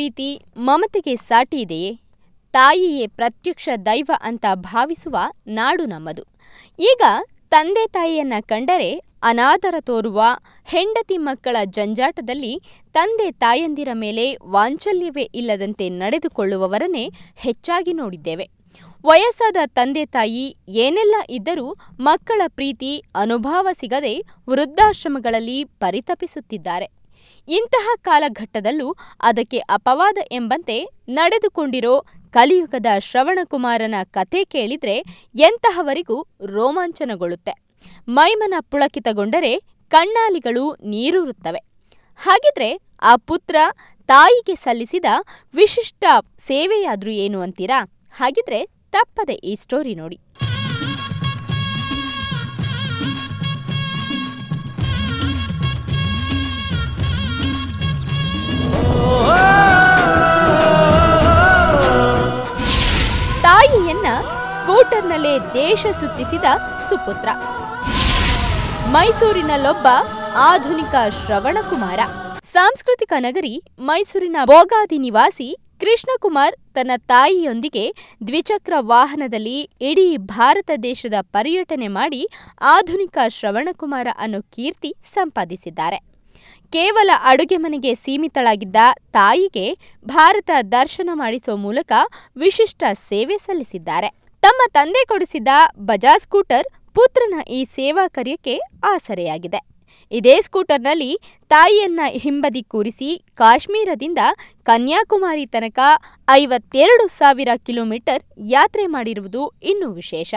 ಪ್ರೀತಿ ಮಮತೆಗೆ ಸಾಟಿ ಇದೆಯೇ ತಾಯಿಯೇ ಪ್ರತ್ಯಕ್ಷ ದೈವ ಅಂತ ಭಾವಿಸುವ ನಾಡು ನಮ್ಮದು ಈಗ ತಂದೆ ತಾಯಿಯನ್ನ ಕಂಡರೆ ಅನಾದರ ತೋರುವ ಹೆಂಡತಿ ಮಕ್ಕಳ ಜಂಜಾಟದಲ್ಲಿ ತಂದೆ ತಾಯಂದಿರ ಮೇಲೆ ವಾಂಚಲ್ಯವೇ ಇಲ್ಲದಂತೆ ನಡೆದುಕೊಳ್ಳುವವರನ್ನೇ ಹೆಚ್ಚಾಗಿ ನೋಡಿದ್ದೇವೆ ವಯಸ್ಸಾದ ತಂದೆ ತಾಯಿ ಏನೆಲ್ಲ ಇದ್ದರೂ ಮಕ್ಕಳ ಪ್ರೀತಿ ಅನುಭವ ಸಿಗದೆ ವೃದ್ಧಾಶ್ರಮಗಳಲ್ಲಿ ಪರಿತಪಿಸುತ್ತಿದ್ದಾರೆ ಇಂತಹ ಕಾಲಘಟ್ಟದಲ್ಲೂ ಅದಕ್ಕೆ ಅಪವಾದ ಎಂಬಂತೆ ನಡೆದುಕೊಂಡಿರೋ ಕಲಿಯುಗದ ಶ್ರವಣಕುಮಾರನ ಕತೆ ಕೇಳಿದ್ರೆ ಎಂತಹವರಿಗೂ ರೋಮಾಂಚನಗೊಳ್ಳುತ್ತೆ ಮೈಮನ ಪುಳಕಿತಗೊಂಡರೆ ಕಣ್ಣಾಲಿಗಳು ನೀರೂರುತ್ತವೆ ಹಾಗಿದ್ರೆ ಆ ಪುತ್ರ ತಾಯಿಗೆ ಸಲ್ಲಿಸಿದ ವಿಶಿಷ್ಟ ಸೇವೆಯಾದ್ರೂ ಏನು ಅಂತೀರಾ ಹಾಗಿದ್ರೆ ತಪ್ಪದೆ ಈ ಸ್ಟೋರಿ ನೋಡಿ ತಾಯಿಯನ್ನ ಸ್ಕೂಟರ್ನಲ್ಲೇ ದೇಶ ಸುತ್ತಿಸಿದ ಸುಪುತ್ರ ಮೈಸೂರಿನಲ್ಲೊಬ್ಬ ಆಧುನಿಕ ಶ್ರವಣಕುಮಾರ ಸಾಂಸ್ಕೃತಿಕ ನಗರಿ ಮೈಸೂರಿನ ಬೋಗಾದಿ ನಿವಾಸಿ ಕೃಷ್ಣಕುಮಾರ್ ತನ್ನ ತಾಯಿಯೊಂದಿಗೆ ದ್ವಿಚಕ್ರ ವಾಹನದಲ್ಲಿ ಇಡೀ ಭಾರತ ದೇಶದ ಪರ್ಯಟನೆ ಮಾಡಿ ಆಧುನಿಕ ಶ್ರವಣಕುಮಾರ ಅನ್ನೋ ಕೀರ್ತಿ ಸಂಪಾದಿಸಿದ್ದಾರೆ ಕೇವಲ ಅಡುಗೆ ಮನೆಗೆ ಸೀಮಿತಳಾಗಿದ್ದ ತಾಯಿಗೆ ಭಾರತ ದರ್ಶನ ಮಾಡಿಸುವ ಮೂಲಕ ವಿಶಿಷ್ಟ ಸೇವೆ ಸಲ್ಲಿಸಿದ್ದಾರೆ ತಮ್ಮ ತಂದೆ ಕೊಡಿಸಿದ ಬಜಾಜ್ ಸ್ಕೂಟರ್ ಪುತ್ರನ ಈ ಸೇವಾ ಕಾರ್ಯಕ್ಕೆ ಆಸರೆಯಾಗಿದೆ ಇದೇ ಸ್ಕೂಟರ್ನಲ್ಲಿ ತಾಯಿಯನ್ನ ಹಿಂಬದಿ ಕೂರಿಸಿ ಕಾಶ್ಮೀರದಿಂದ ಕನ್ಯಾಕುಮಾರಿ ತನಕ ಐವತ್ತೆರಡು ಸಾವಿರ ಕಿಲೋಮೀಟರ್ ಯಾತ್ರೆ ಮಾಡಿರುವುದು ಇನ್ನೂ ವಿಶೇಷ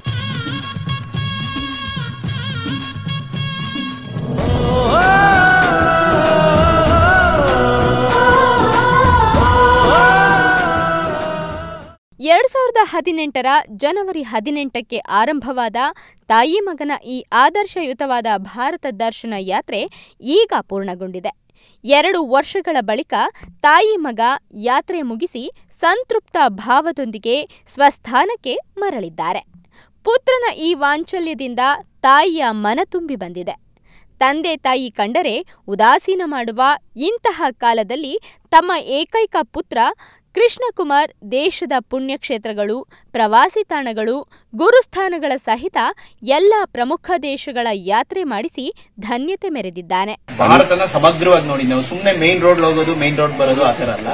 ಎರಡ್ ಸಾವಿರದ ಹದಿನೆಂಟರ ಜನವರಿ ಹದಿನೆಂಟಕ್ಕೆ ಆರಂಭವಾದ ತಾಯಿ ಮಗನ ಈ ಆದರ್ಶಯುತವಾದ ಭಾರತ ದರ್ಶನ ಯಾತ್ರೆ ಈಗ ಪೂರ್ಣಗೊಂಡಿದೆ ಎರಡು ವರ್ಷಗಳ ಬಳಿಕ ತಾಯಿ ಮಗ ಯಾತ್ರೆ ಮುಗಿಸಿ ಸಂತೃಪ್ತ ಭಾವದೊಂದಿಗೆ ಸ್ವಸ್ಥಾನಕ್ಕೆ ಮರಳಿದ್ದಾರೆ ಪುತ್ರನ ಈ ವಾಂಚಲ್ಯದಿಂದ ತಾಯಿಯ ಮನ ತುಂಬಿ ಬಂದಿದೆ ತಂದೆ ತಾಯಿ ಕಂಡರೆ ಉದಾಸೀನ ಮಾಡುವ ಇಂತಹ ಕಾಲದಲ್ಲಿ ತಮ್ಮ ಏಕೈಕ ಪುತ್ರ ಕೃಷ್ಣಕುಮಾರ್ ದೇಶದ ಪುಣ್ಯಕ್ಷೇತ್ರಗಳು ಪ್ರವಾಸಿ ತಾಣಗಳು ಗುರುಸ್ಥಾನಗಳ ಸಹಿತ ಎಲ್ಲ ಪ್ರಮುಖ ದೇಶಗಳ ಯಾತ್ರೆ ಮಾಡಿಸಿ ಧನ್ಯತೆ ಮೆರೆದಿದ್ದಾನೆ ಭಾರತನ ಸಮಗ್ರವಾಗಿ ನೋಡಿ ನಾವು ಸುಮ್ಮನೆ ಮೇನ್ ರೋಡ್ ಹೋಗೋದು ಮೇನ್ ರೋಡ್ ಬರೋದು ಆತರ ಅಲ್ಲ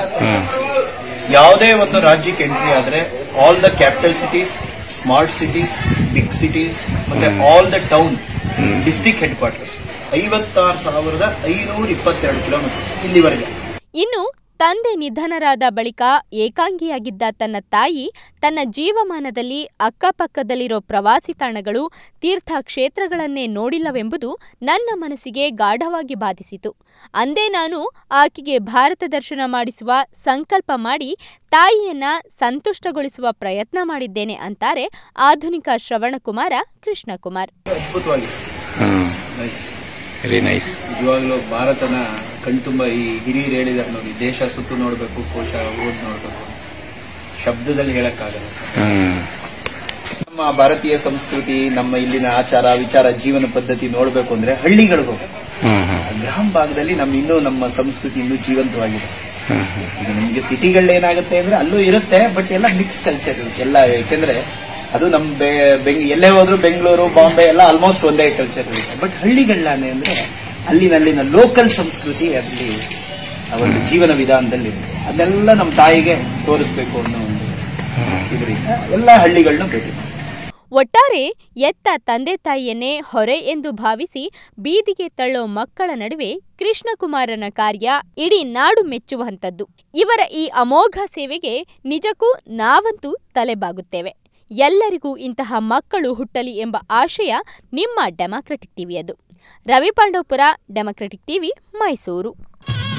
ಯಾವುದೇ ಒಂದು ರಾಜ್ಯಕ್ಕೆ ಎಂಟ್ರಿ ಆದ್ರೆ all the capital cities smart cities big cities ಮತ್ತೆ all the town district headquarters ಐವತ್ತಾರು ಸಾವಿರದ ಐನೂರ ಇಪ್ಪತ್ತೆರಡು ಕಿಲೋಮೀಟರ್ ಇಲ್ಲಿವರೆಗೆ ಇನ್ನು ತಂದೆ ನಿಧನರಾದ ಬಳಿಕ ಏಕಾಂಗಿಯಾಗಿದ್ದ ತನ್ನ ತಾಯಿ ತನ್ನ ಜೀವಮಾನದಲ್ಲಿ ಅಕ್ಕಪಕ್ಕದಲ್ಲಿರೋ ಪ್ರವಾಸಿ ತಾಣಗಳು ತೀರ್ಥಕ್ಷೇತ್ರಗಳನ್ನೇ ನೋಡಿಲ್ಲವೆಂಬುದು ನನ್ನ ಮನಸ್ಸಿಗೆ ಗಾಢವಾಗಿ ಬಾಧಿಸಿತು ಅಂದೇ ನಾನು ಆಕೆಗೆ ಭಾರತ ದರ್ಶನ ಮಾಡಿಸುವ ಸಂಕಲ್ಪ ಮಾಡಿ ತಾಯಿಯನ್ನ ಸಂತುಷ್ಟಗೊಳಿಸುವ ಪ್ರಯತ್ನ ಮಾಡಿದ್ದೇನೆ ಅಂತಾರೆ ಆಧುನಿಕ ಶ್ರವಣಕುಮಾರ ಕೃಷ್ಣಕುಮಾರ್ ಅದ್ಭುತವಾಗಿದೆ ಹ್ಮ್ ನೈಸ್ ವೆರಿ ನೈಸ್ ನಿಜವಾಗ್ಲೂ ಭಾರತನ ಕಣ್ತುಂಬ ಈ ಹಿರಿಯರು ಹೇಳಿದಾರೆ ನೋಡಿ ದೇಶ ಸುತ್ತು ನೋಡ್ಬೇಕು ಕೋಶ ಓದ್ ನೋಡ್ಬೇಕು ಶಬ್ದದಲ್ಲಿ ಹೇಳಕ್ಕಾಗಲ್ಲ ಸರ್ ಹ್ಮ್ ನಮ್ಮ ಭಾರತೀಯ ಸಂಸ್ಕೃತಿ ನಮ್ಮ ಇಲ್ಲಿನ ಆಚಾರ ವಿಚಾರ ಜೀವನ ಪದ್ಧತಿ ನೋಡ್ಬೇಕು ಅಂದ್ರೆ ಹಳ್ಳಿಗಳಿಗೆ ಹೋಗ್ಬೇಕು ಹ್ಮ್ ಹ್ಮ್ ಗ್ರಾಮ ಭಾಗದಲ್ಲಿ ನಮ್ಮ ಇನ್ನೂ ನಮ್ಮ ಸಂಸ್ಕೃತಿ ಇನ್ನೂ ಜೀವಂತವಾಗಿದೆ ಹ್ಮ್ ಹ್ಮ್ ಈಗ ನಮ್ಗೆ ಸಿಟಿಗಳಲ್ಲಿ ಏನಾಗುತ್ತೆ ಅಂದ್ರೆ ಅಲ್ಲೂ ಇರುತ್ತೆ ಬಟ್ ಎಲ್ಲ ಮಿಕ್ಸ್ ಕಲ್ಚರ್ ಇರುತ್ತೆ ಎಲ್ಲ ಯಾಕೆಂದ್ರೆ ಅದು ನಮ್ ಬೆ- ಬೆಂಗ್ ಎಲ್ಲೇ ಹೋದ್ರು ಬೆಂಗಳೂರು ಬಾಂಬೆ ಎಲ್ಲ ಆಲ್ಮೋಸ್ಟ್ ಒಂದೇ ಕಲ್ಚರ್ ಇರುತ್ತೆ ಬಟ್ ಹಳ್ಳಿಗಳನ್ನೇ ಅಂದ್ರೆ ಅಲ್ಲಿನಲ್ಲಿನ ಲೋಕಲ್ ಸಂಸ್ಕೃತಿ ಅಲ್ಲಿ ಆ ಒಂದು ಜೀವನ ವಿಧಾನದಲ್ಲಿ ಇರುತ್ತೆ ಅದನ್ನೆಲ್ಲ ನಮ್ಮ ತಾಯಿಗೆ ತೋರಿಸ್ಬೇಕು ಅನ್ನೋ ಒಂದು ಇದರಿಂದ ಎಲ್ಲ ಹಳ್ಳಿಗಳನ್ನೂ ಭೇಟಿ ಮಾಡಿ ಒಟ್ಟಾರೆ ಎತ್ತ ತಂದೆ ತಾಯಿಯನ್ನೇ ಹೊರೆ ಎಂದು ಭಾವಿಸಿ ಬೀದಿಗೆ ತಳ್ಳೋ ಮಕ್ಕಳ ನಡುವೆ ಕೃಷ್ಣಕುಮಾರನ ಕಾರ್ಯ ಇಡೀ ನಾಡು ಮೆಚ್ಚುವಂಥದ್ದು ಇವರ ಈ ಅಮೋಘ ಸೇವೆಗೆ ನಿಜಕ್ಕೂ ನಾವಂತೂ ತಲೆಬಾಗುತ್ತೇವೆ ಎಲ್ಲರಿಗೂ ಇಂತಹ ಮಕ್ಕಳು ಹುಟ್ಟಲಿ ಎಂಬ ಆಶಯ ನಿಮ್ಮ ಡೆಮಾಕ್ರೆಟಿಕ್ ಟಿವಿಯದು ರವಿ ಪಾಂಡವಪುರ ಡೆಮಾಕ್ರೆಟಿಕ್ ಟಿವಿ ಮೈಸೂರು